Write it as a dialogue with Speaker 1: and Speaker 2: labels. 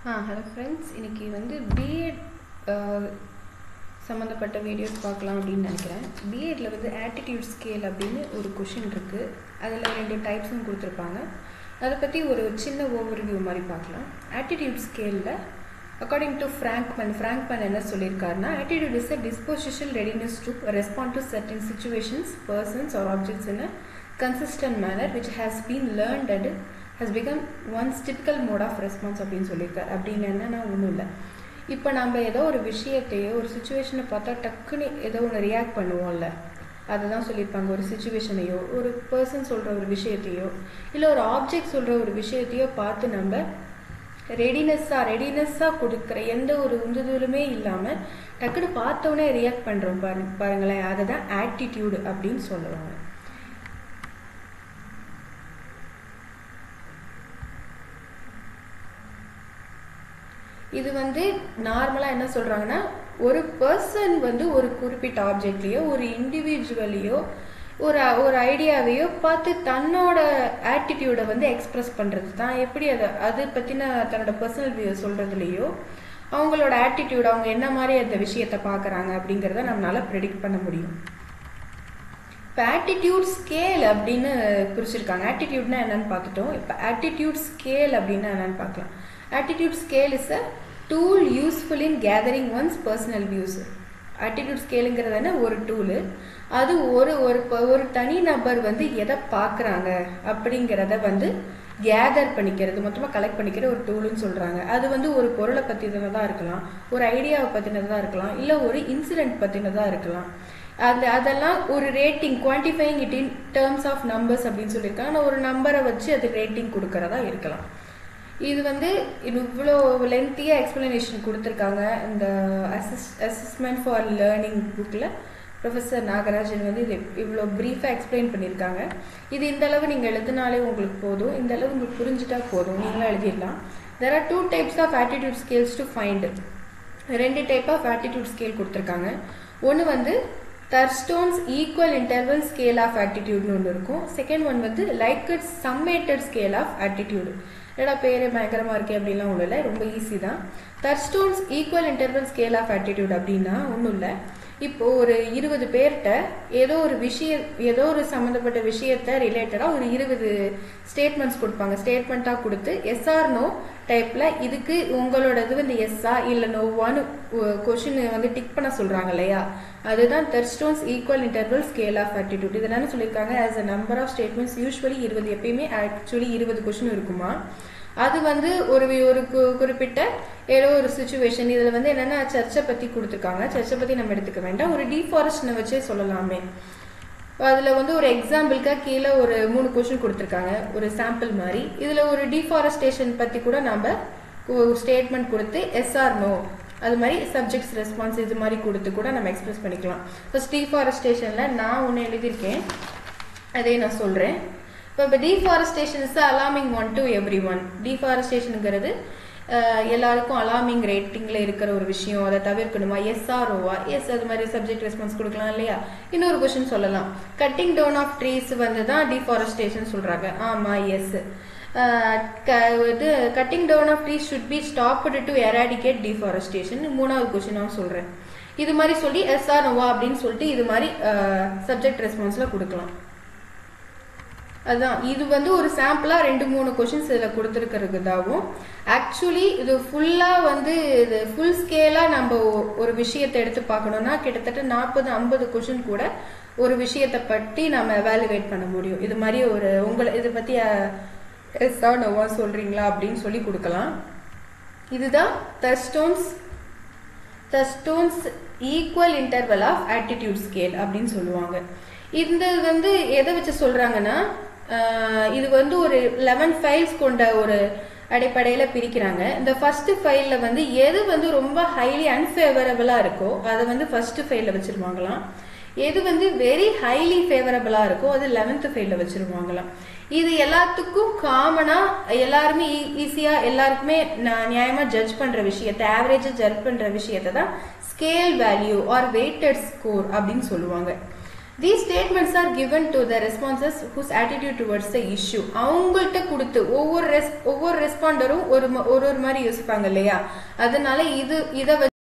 Speaker 1: ஆ hello friends இன்னைக்கு வந்து BEd சம்மந்தப்பட்ட வீடியோஸ் பார்க்கலாம் அப்படின்னு நினைக்கிறேன் பிஎட்ல வந்து ஆட்டிடியூட் ஸ்கேல் அப்படின்னு ஒரு கொஷின் இருக்குது அதில் ரெண்டு டைப்ஸும் கொடுத்துருப்பாங்க அதை பற்றி ஒரு சின்ன ஓவர்வியூ மாதிரி பார்க்கலாம் ஆட்டிடியூட் ஸ்கேலில் அக்கார்டிங் டு ஃப்ராங்க்மன் ஃப்ராங்க்மன் என்ன சொல்லியிருக்காருன்னா attitude is a disposition readiness to respond to certain situations persons or objects in a consistent manner which has been learned and has become one's typical mode of response அப்படின்னு சொல்லியிருக்காரு அப்படின்னு என்னன்னா ஒன்றும் இல்லை இப்போ நம்ம ஏதோ ஒரு விஷயத்தையோ ஒரு சுச்சுவேஷனை பார்த்தா டக்குன்னு ஏதோ ஒன்று ரியாக்ட் பண்ணுவோம்ல அதை தான் சொல்லியிருப்பாங்க ஒரு சுச்சுவேஷனையோ ஒரு பர்சன் சொல்கிற ஒரு விஷயத்தையோ இல்லை ஒரு ஆப்ஜெக்ட் சொல்கிற ஒரு விஷயத்தையோ பார்த்து நம்ம ரெடினஸ்ஸாக ரெடினஸ்ஸாக கொடுக்குற எந்த ஒரு உந்துதலுமே இல்லாமல் டக்குன்னு பார்த்தோன்னே ரியாக்ட் பண்ணுறோம் பாருங்க பாருங்களேன் அதை தான் ஆட்டிடியூடு அப்படின்னு சொல்லுவாங்க இது வந்து நார்மலாக என்ன சொல்கிறாங்கன்னா ஒரு பர்சன் வந்து ஒரு குறிப்பிட்ட ஆப்ஜெக்ட்லேயோ ஒரு இண்டிவிஜுவலையோ ஒரு ஒரு ஐடியாவையோ பார்த்து தன்னோட ஆட்டிடியூடை வந்து எக்ஸ்ப்ரெஸ் பண்ணுறது தான் எப்படி அதை அதை பற்றின தன்னோட பர்சனல் வியூ சொல்கிறதுலையோ அவங்களோட ஆட்டிடியூட் அவங்க என்ன மாதிரி அந்த விஷயத்தை பார்க்குறாங்க அப்படிங்கிறத நம்மளால ப்ரெடிக்ட் பண்ண முடியும் இப்போ ஆட்டிடியூட் ஸ்கேல் அப்படின்னு பிரிச்சிருக்காங்க ஆட்டிடியூட்னா என்னன்னு பார்த்துட்டோம் இப்போ ஆட்டிடியூட் ஸ்கேல் அப்படின்னா என்னன்னு பார்க்கலாம் attitude scale is a tool useful in gathering one's personal views attitude ஸ்கேலுங்கிறது என்ன ஒரு டூலு அது ஒரு ஒரு ஒரு தனி நபர் வந்து எதை பார்க்குறாங்க அப்படிங்கிறத வந்து கேதர் பண்ணிக்கிறது மொத்தமாக கலெக்ட் பண்ணிக்கிற ஒரு டூலுன்னு சொல்கிறாங்க அது வந்து ஒரு பொருளை பற்றினதாக இருக்கலாம் ஒரு ஐடியாவை பற்றினதாக இருக்கலாம் இல்லை ஒரு இன்சிடென்ட் பற்றினதாக இருக்கலாம் அந்த அதெல்லாம் ஒரு rating quantifying it in terms of numbers அப்படின்னு சொல்லியிருக்காங்க ஆனால் ஒரு நம்பரை வச்சு அது ரேட்டிங் கொடுக்கறதா இருக்கலாம் இது வந்து இவ்வளோ லென்த்தியாக எக்ஸ்பிளனேஷன் கொடுத்துருக்காங்க இந்த அசிஸ் அசிஸ்மெண்ட் ஃபார் லேர்னிங் புக்கில் ப்ரொஃபஸர் நாகராஜன் வந்து இது இவ்வளோ ப்ரீஃபாக எக்ஸ்பிளைன் பண்ணியிருக்காங்க இது இந்த அளவு நீங்கள் எழுதினாலே உங்களுக்கு போதும் இந்த அளவு உங்களுக்கு புரிஞ்சுட்டா போதும் நீங்களும் எழுதிடலாம் there are two types of attitude scales to find ரெண்டு டைப் ஆஃப் ஆட்டிடியூட் ஸ்கேல் கொடுத்துருக்காங்க ஒன்று வந்து Thurstone's equal interval scale of ஆட்டிடியூட்னு ஒன்று இருக்கும் செகண்ட் ஒன் வந்து Likert summated scale of attitude என்னடா பேரே பயங்கரமாக இருக்கே அப்படின்லாம் ஒன்றும் இல்லை ரொம்ப ஈஸி தான் Thurstone's equal interval scale of attitude அப்படின்னா ஒன்றும் இல்லை இப்போ ஒரு இருபது பேர்கிட்ட ஏதோ ஒரு விஷயம் ஏதோ ஒரு சம்மந்தப்பட்ட விஷயத்த ரிலேட்டடாக ஒரு இருபது ஸ்டேட்மெண்ட்ஸ் கொடுப்பாங்க ஸ்டேட்மெண்ட்டாக கொடுத்து எஸ்ஆர் நோ டைப்பில் இதுக்கு உங்களோட இது வந்து எஸ்ஸா இல்லை நோவான்னு கொஷின் வந்து டிக் பண்ண சொல்கிறாங்க இல்லையா அதுதான் Thurstone's equal interval scale of attitude இது என்ன சொல்லியிருக்காங்க as a number of statements usually இருபது எப்பயுமே ஆக்சுவலி இருபது கொஷின் இருக்குமா அது வந்து ஒரு ஒரு குறிப்பிட்ட ஏதோ ஒரு சுச்சுவேஷன் இதில் வந்து என்னென்னா சர்ச்சை பற்றி கொடுத்துருக்காங்க சர்ச்சை பற்றி நம்ம எடுத்துக்க வேண்டாம் ஒரு டீஃபாரஸ்ட்னை வச்சே சொல்லலாமே அதில் வந்து ஒரு எக்ஸாம்பிளுக்காக கீழே ஒரு மூணு கொஷின் கொடுத்துருக்காங்க ஒரு சாம்பிள் மாதிரி இதில் ஒரு டீஃபாரஸ்டேஷன் பற்றி கூட நம்ம ஸ்டேட்மெண்ட் கொடுத்து எஸ்ஆர் நோ அது மாதிரி சப்ஜெக்ட்ஸ் ரெஸ்பான்ஸ் இது மாதிரி கொடுத்து கூட நம்ம எக்ஸ்பிரஸ் பண்ணிக்கலாம் ஃபர்ஸ்ட் டீஃபாரஸ்டேஷனில் நான் ஒன்று எழுதியிருக்கேன் அதே நான் சொல்கிறேன் இப்போ இப்போ deforestation is alarming one to every one டீஃபாரஸ்டேஷனுங்கிறது எல்லாருக்கும் அலாமிங் ரேட்டிங்கில் இருக்கிற ஒரு விஷயம் அதை தவிர்க்கணுமா எஸ்ஆர்ஓவா எஸ் அது மாதிரி சப்ஜெக்ட் ரெஸ்பான்ஸ் கொடுக்கலாம் இல்லையா இன்னொரு கொஷின் சொல்லலாம் கட்டிங் டவுன் ஆஃப் ட்ரீஸ் வந்து தான் டீஃபாரஸ்டேஷன் சொல்கிறாங்க ஆமாம் எஸ் இது cutting down of trees should be stopped to eradicate deforestation மூணாவது கொஷினாக சொல்கிறேன் இது மாதிரி சொல்லி எஸ்ஆர் நோவா அப்படின்னு சொல்லிட்டு இது மாதிரி சப்ஜெக்ட் ரெஸ்பான்ஸில் கொடுக்கலாம் அதுதான் இது வந்து ஒரு சாம்பிளாக ரெண்டு மூணு கொஷின்ஸ் இதில் கொடுத்துருக்கிறதாவும் ஆக்சுவலி இது ஃபுல்லாக வந்து இது ஃபுல் ஸ்கேலாக நம்ம ஒரு விஷயத்தை எடுத்து பார்க்கணும்னா கிட்டத்தட்ட நாற்பது ஐம்பது கொஷின் கூட ஒரு விஷயத்தை பற்றி நம்ம எவாலுவேட் பண்ண முடியும் இது மாதிரி ஒரு உங்களை இதை பற்றி எஸ்ஸா நோவா சொல்கிறீங்களா அப்படின்னு சொல்லி கொடுக்கலாம் இதுதான் Thurstone's Thurstone's equal interval of attitude scale அப்படின்னு சொல்லுவாங்க இந்த வந்து எதை வச்சு சொல்கிறாங்கன்னா இது வந்து ஒரு லெவன் ஃபைல்ஸ் கொண்ட ஒரு அடிப்படையில் பிரிக்கிறாங்க இந்த ஃபர்ஸ்ட் ஃபைலில் வந்து எது வந்து ரொம்ப ஹைலி அன்ஃபேவரபிளாக இருக்கோ அதை வந்து ஃபர்ஸ்ட் ஃபைலில் வச்சுருவாங்களாம் எது வந்து வெரி ஹைலி ஃபேவரபிளாக இருக்கோ அது லெவன்த் ஃபைலில் வச்சுருவாங்களாம் இது எல்லாத்துக்கும் காமனாக எல்லாருமே ஈஸியாக எல்லாருக்குமே நியாயமாக ஜட்ஜ் பண்ணுற விஷயத்தை ஆவரேஜாக ஜட்ஜ் பண்ணுற விஷயத்தை தான் scale value are weighted score அப்படின்னு சொல்லுவாங்க these statements are given to the respondents whose attitude towards the issue அவங்கள்ட்ட கொடுத்து ஒவ்வொரு ரெஸ் ஒவ்வொரு ரெஸ்பாண்டரும் ஒரு ம- ஒரு ஒரு மாதிரி யோசிப்பாங்க இல்லையா அதனால இது இதை